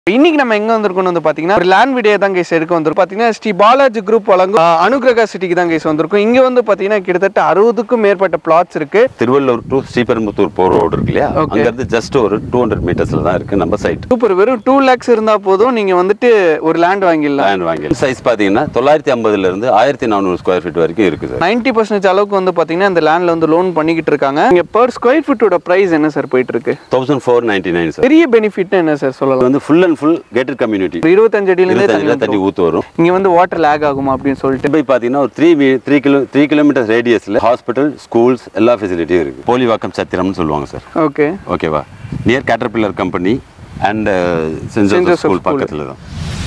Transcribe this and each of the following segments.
இன்னைக்கு நம்ம எங்க வந்திருக்கோம்னு வந்து பாத்தீங்கன்னா ஒரு லேண்ட் வீடியோ தான் கைஸ் எடுக்க வந்திருக்கோம் பாத்தீங்கன்னா ஸ்ரீ பாலாஜி குரூப் வழங்கும் அஹ், அனுகிரகா சிட்டிக்கு தான் கைஸ் வந்திருக்கோம் இங்க வந்து பாத்தீங்கன்னா கிட்டத்தட்ட அறுபதுக்கும் மேற்பட்ட பிளாட்ஸ் இருக்கு திருவள்ளூர் டு ஸ்ரீபெரும்புத்தூர் போற ரோடு இருக்கு இல்லையா Okay. அங்க இருந்து ஜஸ்ட் ஒரு டூ ஹண்ட்ரட் மீட்டர்ஸ்ல தான் இருக்கு நம்ம சைட் சூப்பர் வெறும் டூ லேக்ஸ் இருந்தா போதும் நீங்க வந்துட்டு ஒரு லேண்ட் வாங்கிடலாம் லேண்ட் வாங்கி சைஸ் பாத்தீங்கன்னா தொள்ளாயிரத்தி ஐம்பதுல இருந்து ஆயிரத்தி நானூறு ஸ்கொயர் ஃபீட் வரைக்கும் இருக்கு சார் நைன்டி பர்சன்டேஜ் அளவுக்கு வந்து பாத்தீங்கன்னா இந்த லேண்ட்ல வந்து லோன் பண்ணிக்கிட்டு இருக்காங்க இங்க பெர் ஸ்கொயர் ஃபீட்டோட பிரைஸ் என்ன சார் போயிட்டு இருக்கு thousand four ninety nine sir பெரிய பெனிஃபிட் என்ன சார் இது சொல்லலாம் வந்து full and full gated community ஒரு இருபத்தஞ்சு அடியில இருந்தே இருபத்தஞ்சுல தண்ணி தண்ணி ஊத்து வரும் இங்க வந்து வாட்டர் லேக் ஆகுமா அப்படின்னு சொல்லிட்டு போய் பாத்தீங்கன்னா ஒரு three three kilo three kilometre ரேடியஸ்ல ஹாஸ்பிட்டல் ஸ்கூல்ஸ் எல்லா ஃபெசிலிட்டியும் இருக்கு போலிவாக்கம் சத்திரம்னு சொல்லுவாங்க சார் ஓகே ஓகேவா near Caterpillar company and saint Saint Joseph Joseph school School. பக்கத்துல தான்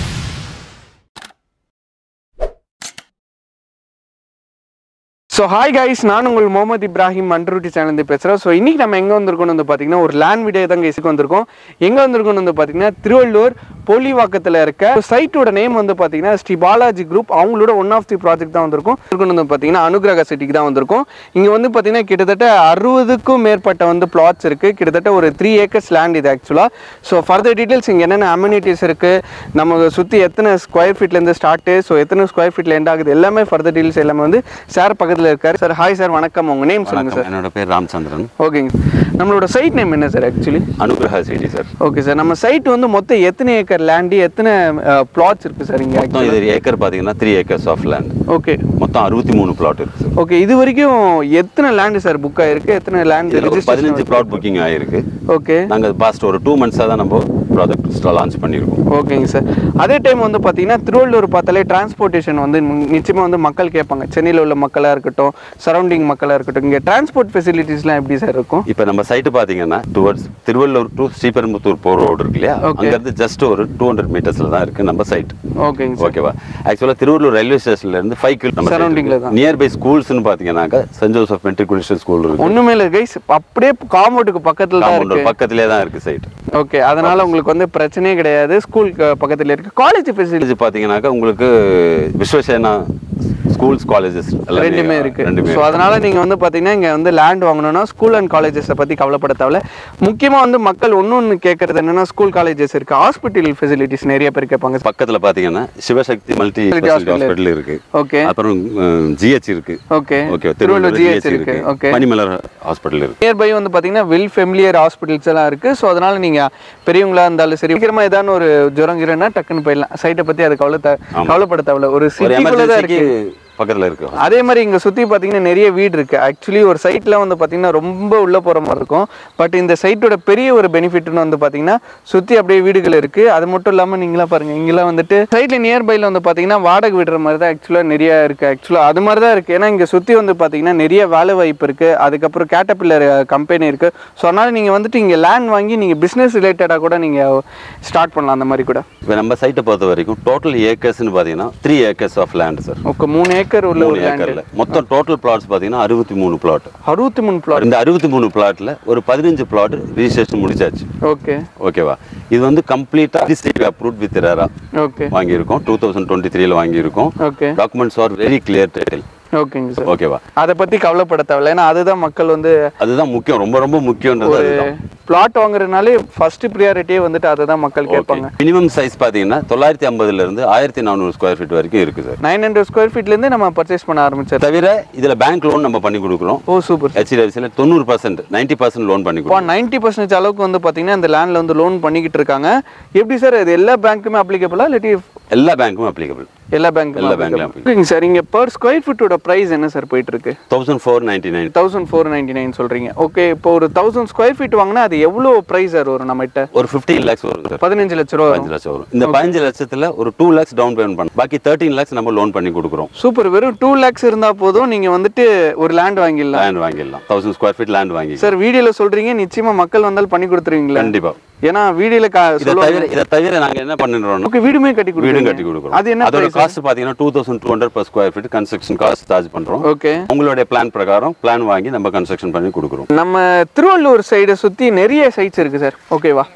ஸோ ஹாய் கைஸ் நான் உங்கள் முகமது இப்ராஹிம் மண்ட்ரூட்டி சேனல் பேசுகிறேன் ஸோ இன்னைக்கு நம்ம எங்கே வந்திருக்கோம்னு வந்து பார்த்தீங்கன்னா ஒரு லேண்ட் வீடியோ தான் கைஸுக்கு வந்திருக்கோம் எங்கே வந்திருக்கோம்னு வந்து பார்த்தீங்கன்னா திருவள்ளூர் போலிவாக்கத்தில் இருக்க சைட்டோட நேம் வந்து பார்த்தீங்கன்னா ஸ்ரீ பாலாஜி குரூப் அவங்களோட ஒன் ஆஃப் தி ப்ராஜெக்ட் தான் வந்திருக்கும் இருக்கணும் வந்து பார்த்தீங்கன்னா அனுகிரக சிட்டிக்கு தான் வந்திருக்கும் இங்கே வந்து பார்த்தீங்கன்னா கிட்டத்தட்ட அறுபதுக்கும் மேற்பட்ட வந்து பிளாட்ஸ் இருக்குது கிட்டத்தட்ட ஒரு த்ரீ ஏக்கர்ஸ் லேண்ட் இது ஆக்சுவலாக ஸோ ஃபர்தர் டீட்டெயில்ஸ் இங்கே என்னென்ன அம்யூனிட்டிஸ் இருக்குது நம்ம சுற்றி எத்தனை ஸ்கொயர் ஃபீட்லேருந்து ஸ்டார்ட்டு ஸோ எத்தனை ஸ்கொயர் ஃபீட்டில் எண்ட் ஆகுது எல்லாமே ஃபர்தர் டீட்டெயில்ஸ் எல்லாமே வந்து சார் பக்கத்தில் இருக்காரு சார் ஹாய் சார் வணக்கம் உங்கள் நேம் சொல்லுங்கள் வணக்கம் சார் என்னோட பேர் ராமச்சந்திரன் ஓகேங்க நம்மளோட சைட் நேம் என்ன sir actually Anugraha city sir okay sir நம்ம சைட் வந்து மொத்தம் எத்தனை ஏக்கர் லேண்டு எத்தனை பிளாட்ஸ் இருக்குது சார் இங்கே மொத்தம் இது ஏக்கர் பாத்தீங்கன்னா three acres of land okay மொத்தம் அறுபத்தி மூணு பிளாட் இருக்கு சார் ஓகே இது வரைக்கும் எத்தனை லேண்டு சார் புக் ஆயிருக்கு எத்தனை லேண்ட் இதுல ஒரு பதினஞ்சு பிளாட் புக்கிங் ஆயிருக்கு ஓகே நாங்க பாஸ்ட் ஒரு டூ மந்த்ஸாக தான் நம்ம ப்ராஜெக்ட் லான்ச் பண்ணியிருக்கோம் ஓகேங்க சார் அதே டைம் வந்து பார்த்தீங்கன்னா திருவள்ளூர் பார்த்தாலே டிரான்ஸ்போர்ட்டேஷன் வந்து மு- நிச்சயமா வந்து மக்கள் கேட்பாங்க சென்னையில் உள்ள மக்களாக இருக்கட்டும் சரௌண்டிங் மக்களாக இருக்கட்டும் இங்கே டிரான்ஸ்போர்ட் ஃபெசிலிட்டிஸ்லாம் எப்படி சார் இருக்கும் இப்போ நம்ம சைட்டு பார்த்தீங்கன்னா டுவர்ட்ஸ் திருவள்ளூர் டு ஸ்ரீபெரும்புத்தூர் போகிற ரோடு இருக்கு இல்லையா Okay. அங்கேருந்து ஜஸ்ட் ஒரு டூ ஹண்ட்ரட் மீட்டர்ஸில் தான் இருக்கு நம்ம சைட் ஓகேங்க சார் ஓகேவா ஆக்சுவலாக திருவள்ளூர் ரயில்வே ஸ்டேஷன்ல இருந்து ஃபைவ் கிலோ Surrounding-ல தான். நியர்பை ஸ்கூல்ஸ்னு பார்த்தீங்கன்னாக்கா சென்ட் ஜோசப் மெட்ரிகுலேஷன் ஸ்கூல் இருக்கு ஒன்றுமே இல்லை கைஸ் அப்படியே காம்பவுண்டுக்கு பக்கத்தில் தான் காம்பவுண்ட் இருக்கு பக்கத்திலே தான் இருக்கு சைட் ஓகே அதனால உங்களுக்கு வந்து பிரச்சனையே கிடையாது ஸ்கூல் பக்கத்தில் இருக்கு காலேஜ் ஃபெசிலிட்டி காலேஜ் பார்த்தீங்கன்னாக்கா உங்களுக்கு விஸ்வசேனா ஸ்கூல்ஸ் காலேஜஸ் ரெண்டுமே இருக்கு ரெண்டுமே ஸோ அதனால நீங்க வந்து பாத்தீங்கன்னா இங்க வந்து லேண்ட் வாங்கணும்னா ஸ்கூல் அண்ட் காலேஜஸை பத்தி கவலைப்பட தேவையில்ல முக்கியமா வந்து மக்கள் ஒன்னொன்னு கேட்கறது என்னன்னா ஸ்கூல் காலேஜஸ் இருக்கு ஹாஸ்பிட்டல் ஃபெசிலிட்டிஸ் நிறைய பேர் கேட்பாங்க பக்கத்துல பாத்தீங்கன்னா Sivasakthi multi Specialty hospital hospital இருக்கு ஓகே அப்புறம் ஜிஹெச் இருக்கு ஓகே ஓகே திருவள்ளூர் ஜிஹெச் இருக்கு ஓகே பனிமலர் ஹாஸ்பிட்டல் இருக்கு நியர்பை வந்து பாத்தீங்கன்னா வெல் ஃபெமிலியர் ஹாஸ்பிட்டல்ஸ் எல்லாம் இருக்கு ஸோ அதனால நீங்க பெரியவங்களா இருந்தாலும் சரி சீக்கிரமா ஏதாவது ஒரு ஜுரம் கிரன்னா டக்குன்னு போயிடலாம் சைட்டை பத்தி அது கவலை தே- கவலைப்பட தேவையில்ல ஒரு ஒரு சிட்டிக்குள்ள தான் இருக்கு எமர்ஜென்சிக்கு பக்கத்துல இருக்கு அதே மாதிரி இங்க சுத்தி பாத்தீங்கன்னா நிறைய வீடு இருக்கு ஆக்சுவலி ஒரு சைட்ல வந்து பாத்தீங்கன்னா ரொம்ப உள்ள போற மாதிரி இருக்கும் பட் இந்த சைட்டோட பெரிய ஒரு பெனிஃபிட்னு வந்து பாத்தீங்கன்னா சுத்தி அப்படியே வீடுகள் இருக்கு அது மட்டும் இல்லாம நீங்களா பாருங்க இங்கெல்லாம் வந்துட்டு சைட்ல நியர்பைல வந்து பாத்தீங்கன்னா வாடகை விடுற மாதிரி தான் ஆக்சுவலா நிறைய இருக்கு ஆக்சுவலா அது மாதிரி தான் இருக்கு ஏன்னா இங்க சுத்தி வந்து பாத்தீங்கன்னா நிறைய வேலை வாய்ப்பு இருக்கு அதுக்கப்புறம் கேட்டபில்லர் கம்பெனி இருக்கு ஸோ அதனால நீங்க வந்துட்டு இங்க லேண்ட் வாங்கி நீங்க பிசினஸ் ரிலேட்டடா கூட நீங்க ஸ்டார்ட் பண்ணலாம் அந்த மாதிரி கூட இப்போ நம்ம சைட்டை பொறுத்த வரைக்கும் டோட்டல் ஏக்கர்ஸ்னு பார்த்தீங்கன்னா three acres of land sir okay மூணு ஏக்கர் உள்ள மூணு ஒரு லேண்ட் ஏக்கர்ல மொத்தம் டோட்டல் பிளாட்ஸ் பார்த்தீங்கன்னா அறுபத்தி மூணு பிளாட் அறுபத்தி மூணு பிளாட் இந்த அறுபத்தி மூணு பிளாட்ல ஒரு பதினஞ்சு பிளாட் ரிஜிஸ்ட்ரேஷன் முடிச்சாச்சு ஓகே ஓகேவா இது வந்து கம்ப்ளீட்டாக அப்ரூவ்ட் வித் ரேரா ஓகே வாங்கியிருக்கோம் டூ தௌசண்ட் டுவெண்ட்டி த்ரீல வாங்கியிருக்கோம் okay documents are very clear title ஓகேங்க சார் ஓகேவா அதை பத்தி கவலைப்பட தேவையில்ல ஏன்னா அதுதான் மக்கள் வந்து அதுதான் முக்கியம் ரொம்ப ரொம்ப முக்கியன்றது அதுதான் பிளாட் வாங்குறதுனாலே ஃபர்ஸ்ட் ப்ரியாரிட்டியே வந்துட்டு அதுதான் மக்கள் கேட்பாங்க மினிமம் சைஸ் பார்த்தீங்கன்னா தொள்ளாயிரத்தி ஐம்பதுல இருந்து ஆயிரத்தி நானூறு ஸ்கொயர் ஃபீட் வரைக்கும் இருக்கு சார் நைன் ஹண்ட்ரட் ஸ்கொயர் ஃபீட்லேருந்து நம்ம பர்ச்சேஸ் பண்ண ஆரம்பிச்சார் தவிர இதுல பேங்க் லோன் நம்ம பண்ணி கொடுக்குறோம் ஓ சூப்பர் ஹெச்டிஎஃப்சியில் தொண்ணூறு பர்சன்ட் நைன்டி பர்சன்ட் லோன் பண்ணி இப்போ கொடுக்குறோம் நைன்டி பர்சன்டேஜ் அளவுக்கு வந்து பார்த்தீங்கன்னா இந்த லேண்டில் வந்து லோன் பண்ணிக்கிட்டு இருக்காங்க எப்படி சார் இது எல்லா பேங்க்குமே அப்ளிகபிளா இல்லாட்டி எல்லா பேங்க்கும் அப்ளிகபிள் எல்லா பேங்க்கும் எல்லா பேங்க்லயும் ஓகேங்க சார் இங்கே பர் ஸ்கொயர் ஃபீட்டோட ப்ரைஸ் என்ன சார் போயிட்டு இருக்கு thousand four ninety nine thousand four ninety nine சொல்றீங்க ஓகே இப்போ ஒரு தௌசண்ட் ஸ்கொயர் ஃபீட் வாங்கினா அது எவ்வளோ ப்ரைஸ் சார் வரும் நம்மகிட்ட ஒரு ஃபிஃப்டீன் லேக்ஸ் வரும் சார் பதினஞ்சு லட்ச ரூபா வரும் பதினஞ்சு லட்சம் வரும் இந்த பதினஞ்சு லட்சத்துல ஒரு டூ லேக்ஸ் டவுன் பேமெண்ட் பண்ண பாக்கி தேர்ட்டீன் லேக்ஸ் நம்ம லோன் பண்ணி கொடுக்குறோம் சூப்பர் வெறும் டூ லேக்ஸ் இருந்தா போதும் நீங்க வந்துட்டு ஒரு லேண்ட் வாங்கிடலாம் லேண்ட் வாங்கிடலாம் தௌசண்ட் ஸ்கொயர் ஃபீட் லேண்ட் வாங்கி சார் வீடியோல சொல்றீங்க நிச்சயமா மக்கள் வந்தாலும் பண்ணி கொடுத்துருவீங்களா கண்டிப்பா ஏன்னா வீடியோல கா இதை தவிர இதை தவிர நாங்க என்ன பண்ணிடுறோம் ஓகே வீடுமே கட்டி வீடும் கொடுங்க கட்டி கொடுக்குறோம் அது என்ன அதோட காஸ்ட் பாத்தீங்கன்னா two thousand two hundred per square feet construction cost charge பண்றோம் ஓகே உங்களுடைய பிளான் பிரகாரம் பிளான் வாங்கி நம்ம கன்ஸ்ட்ரக்ஷன் பண்ணி கொடுக்குறோம் நம்ம திருவள்ளூர் சைடை சுத்தி நிறைய சைட்ஸ் இருக்கு சார் ஓகேவா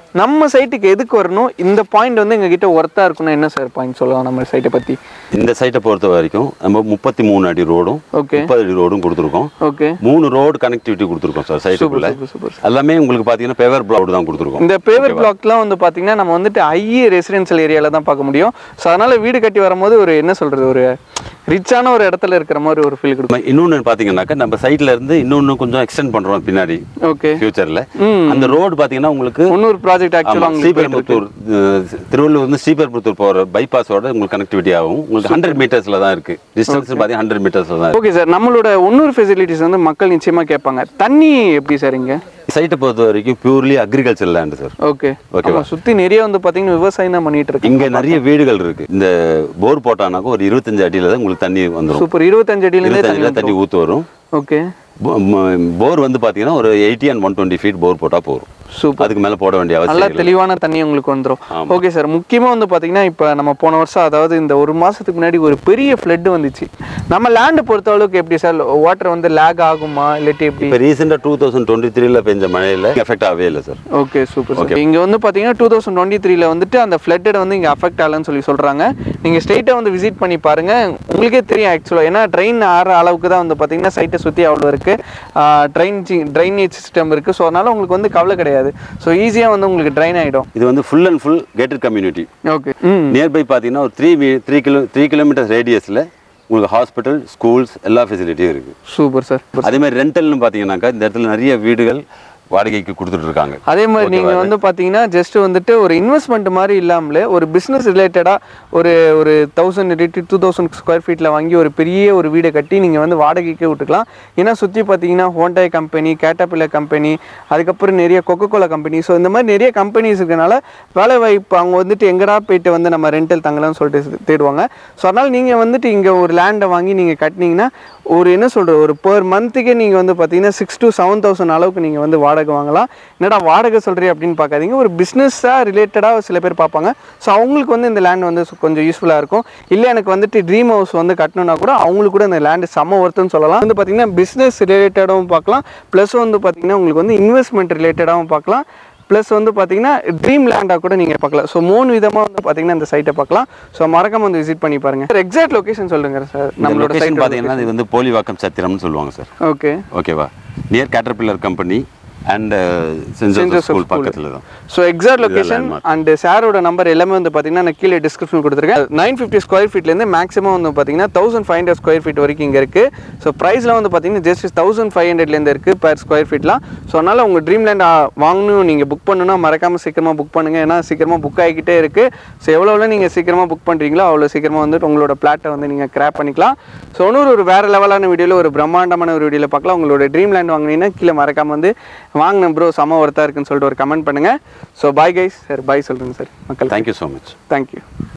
நம்ம சைட்டுக்கு எதுக்கு வரணும் இந்த பாயிண்ட் வந்து எங்ககிட்ட ஒர்த்தா இருக்கணும் என்ன சார் பாயிண்ட் சொல்லலாம் நம்ம சைட்டை பத்தி இந்த சைட்டை பொறுத்த வரைக்கும் நம்ம முப்பத்தி மூணு அடி ரோடும் ஓகே முப்பது அடி ரோடும் கொடுத்துருக்கோம் ஓகே மூணு ரோடு கனெக்டிவிட்டி கொடுத்துருக்கோம் சார் சைட்டுக்குள்ள சூப்பர் சூப்பர் எல்லாமே உங்களுக்கு பார்த்தீங்கன்னா பேவர் பிளாக் தான் கொடுத்துருக்கோம் இந்த பேவர் பிளாக்லாம் வந்து பாத்தீங்கன்னா நம்ம வந்துட்டு ஐஏ ரெசிடென்ஷியல் ஏரியால தான் பார்க்க முடியும் ஸோ அதனால வீடு கட்டி வரும்போது ஒரு என்ன சொல்றது ஒரு ரிச்சான ஒரு இடத்துல இருக்கிற மாதிரி ஒரு ஃபீல் கொடுக்கும் இன்னொன்று பார்த்தீங்கன்னாக்கா நம்ம சைட்ல இருந்து இன்னொன்று கொஞ்சம் எக்ஸ்டெண்ட் பண்றோம் பின்னாடி ஓகே ஃபியூச்சர்ல ம் அந்த ரோடு பார்த்தீங்கன்னா உங்களுக்கு இன்னொரு ப்ராஜெக்ட் ஆமா, ஆக்சுவலாக உங்களுக்கு ஸ்ரீபெரும்புத்தூர் அஹ், திருவள்ளூர் வந்து ஸ்ரீபெரும்புத்தூர் போற பைபாஸோட உங்களுக்கு கனெக்டிவிட்டி ஆகும் உங்களுக்கு ஹண்ட்ரட் மீட்டர்ஸ்ல தான் இருக்கு டிஸ்டன்ஸ் பார்த்தீங்கன்னா ஹண்ட்ரட் மீட்டர்ஸ்ல தான் ஓகே சார் நம்மளோட இன்னொரு ஃபெசிலிட்டிஸ் வந்து மக்கள் நிச்சயமா கேட்பாங்க தண்ணி எப்படி சார் இங்க சைட்டை பொறுத்த வரைக்கும் purely agriculture land sir okay Okay ஆமா சுத்தி நிறைய வந்து பாத்தீங்கன்னா விவசாயம் தான் பண்ணிட்டு இருக்கு இங்க நிறைய வீடுகள் இருக்கு இந்த போர் போட்டானாக்கா ஒரு இருபத்தஞ்சு அடியில தான் உங்களுக்கு தண்ணி வந்துடும் சூப்பர் இருபத்தஞ்சு அடியில இருந்தே இருபத்தஞ்சு தண்ணி தண்ணி ஊத்து வரும் ஓகே போ- ம- போர் வந்து பாத்தீங்கன்னா ஒரு eighty and one twenty feet bore போட்டா போதும் சூப்பர் அதுக்கு மேல போட வேண்டிய நல்ல அவசியம் இல்லை தெளிவான தண்ணி உங்களுக்கு வந்துரும் ஆமா. ஓகே சார் முக்கியமா வந்து பாத்தீங்கன்னா இப்ப நம்ம போன வருஷம் அதாவது இந்த ஒரு மாசத்துக்கு முன்னாடி ஒரு பெரிய ஃப்ளட் வந்துச்சு நம்ம லேண்ட் பொறுத்த அளவுக்கு எப்படி சார் வாட்டர் வந்து லேக் ஆகுமா இல்லாட்டி எப்படி இப்போ ரீசெண்டாக டூ தௌசண்ட் டுவெண்ட்டி த்ரீல பெஞ்ச மழையில எஃபெக்ட் ஆகவே இல்லை சார் ஓகே சூப்பர் சார் இங்க வந்து பாத்தீங்கன்னா டூ தௌசண்ட் டுவெண்ட்டி த்ரீல வந்துட்டு அந்த ஃப்ளட்டட் வந்து இங்க அஃபெக்ட் ஆகலன்னு சொல்லி சொல்றாங்க நீங்க ஸ்ட்ரெயிட்டா வந்து விசிட் பண்ணி பாருங்க உங்களுக்கே தெரியும் ஆக்சுவலா ஏன்னா ட்ரெயின் ஆற அளவுக்கு தான் வந்து பாத்தீங்கன்னா சைட்டை சுத்தி அவ்வளோ இருக்கு ட்ரெயின் ட்ரைனேஜ் சிஸ்டம் இருக்கு ஸோ அதனால உங்களுக்கு வந்து கவலை கிடையாது ஸோ ஈஸியா வந்து உங்களுக்கு ட்ரைன் ஆயிடும் இது வந்து full and full gated community okay ம் நியர்பை பார்த்தீங்கன்னா ஒரு three three kilo three kilometres ரேடியஸில் உங்களுக்கு ஹாஸ்பிட்டல் ஸ்கூல்ஸ் எல்லா ஃபெசிலிட்டியும் இருக்குது சூப்பர் சார் அதே மாதிரி ரெண்டல்னு பார்த்தீங்கன்னாக்கா இந்த இடத்துல நிறைய வீடுகள் வாடகைக்கு கொடுத்துட்டு இருக்காங்க அதே மாதிரி நீங்க வந்து பாத்தீங்கன்னா ஜஸ்ட் வந்துட்டு ஒரு இன்வெஸ்ட்மெண்ட் மாதிரி இல்லாமலே ஒரு பிசினஸ் ரிலேட்டடா ஒரு ஒரு தௌசண்ட் டூ தௌசண்ட் ஸ்கொயர் ஃபீட்ல வாங்கி ஒரு பெரிய ஒரு வீடை கட்டி நீங்க வந்து வாடகைக்கு விட்டுக்கலாம் ஏன்னா சுத்தி பாத்தீங்கன்னா ஹோண்டாய் கம்பெனி கேட்டபில்லர் கம்பெனி அதுக்கப்புறம் நிறைய கொக்கோ கோலா கம்பெனி ஸோ இந்த மாதிரி நிறைய கம்பெனிஸ் இருக்கனால வேலை வாய்ப்பு அவங்க வந்துட்டு எங்கடா போயிட்டு வந்து நம்ம ரெண்டல் தங்கலாம்னு சொல்லிட்டு தேடுவாங்க ஸோ அதனால நீங்க வந்துட்டு இங்க ஒரு லேண்டை வாங்கி நீங்க கட்டினீங்கன்னா ஒரு என்ன சொல்றது ஒரு per மந்த்துக்கே நீங்க வந்து பாத்தீங்கன்னா சிக்ஸ் to செவன் தௌசண்ட் அளவுக்கு நீங்க வந்து வாடகை வாங்கலாம் என்னடா வாடகை சொல்றீ அப்படின்னு பார்க்காதீங்க ஒரு பிஸ்னஸாக ரிலேட்டடாக சில பேர் பார்ப்பாங்க ஸோ அவங்களுக்கு வந்து இந்த லேண்ட் வந்து சு- கொஞ்சம் யூஸ்ஃபுல்லாக இருக்கும் இல்லை எனக்கு வந்துட்டு ட்ரீம் ஹவுஸ் வந்து கட்டணும்னா கூட அவங்களுக்கு கூட இந்த லேண்டு செம்ம ஒர்த்துன்னு சொல்லலாம் வந்து பார்த்தீங்கன்னா பிஸ்னஸ் ரிலேட்டடாகவும் பார்க்கலாம் ப்ளஸ் வந்து பார்த்தீங்கன்னா உங்களுக்கு வந்து இன்வெஸ்ட்மெண்ட் ரிலேட்டடாகவும் பார்க்கலாம் ப்ளஸ் வந்து பார்த்தீங்கன்னா ட்ரீம் லேண்டாக கூட நீங்கள் பார்க்கலாம் ஸோ மூணு விதமாக வந்து பார்த்தீங்கன்னா இந்த சைட்டை பார்க்கலாம் ஸோ மறக்காம வந்து விசிட் பண்ணி பாருங்க சார் எக்ஸாக்ட் லொகேஷன் சொல்லுங்க சார் இந்த நம்மளோட லொகேஷன் சைட் பார்த்தீங்கன்னா இது வந்து போலிவாக்கம் சத்திரம்னு சொல்லுவாங்க சார் ஓகே ஓகேவா near Caterpillar company and saint Saint Joseph Joseph school School. பக்கத்தில் தான் so exact location landmark. And சாரோட நம்பர் எல்லாமே வந்து பார்த்தீங்கன்னா நான் கீழே டிஸ்கிரிப்ஷன் கொடுத்துருக்கேன் நைன் ஃபிஃப்டி ஸ்கொயர் ஃபீட்லேருந்து மேக்ஸிமம் வந்து பார்த்தீங்கன்னா thousand five hundred square feet வரைக்கும் இங்கே இருக்குது ஸோ ப்ரைஸ்லாம் வந்து பார்த்தீங்கன்னா ஜஸ்ட் தௌசண்ட் ஃபைவ் ஹண்ட்ரட்லேருந்து இருக்குது per ஸ்கொயர் ஃபீட்லாம் ஸோ அதனால் உங்கள் ட்ரீம் லேண்ட் வாங்கணும் நீங்கள் புக் பண்ணணும்னா மறக்காமல் சீக்கிரமாக புக் பண்ணுங்கள் ஏன்னா சீக்கிரமாக புக் ஆகிக்கிட்டே இருக்குது ஸோ எவ்வளோ எவ்வளோ நீங்கள் சீக்கிரமாக புக் பண்ணுறீங்களோ அவ்வளோ சீக்கிரமாக வந்துட்டு உங்களோட பிளாட்டை வந்து நீங்கள் கிராப் பண்ணிக்கலாம் ஸோ இன்னொரு ஒரு வேறு லெவலான வீடியோவில் ஒரு பிரம்மாண்டமான ஒரு வீடியோவில் பார்க்கலாம் உங்களோட ட்ரீம் லேண்ட் வாங்கினீங்கன்னா கீழே மறக்காம வந்து வாங்கின ப்ரோ செம ஒர்த்தாக இருக்குன்னு சொல்லிட்டு ஒரு கமெண்ட் பண்ணுங்கள் so bye guys sir bye சொல்லுங்கள் சார் மக்கள் தேங்க்யூ ஸோ மச் தேங்க்யூ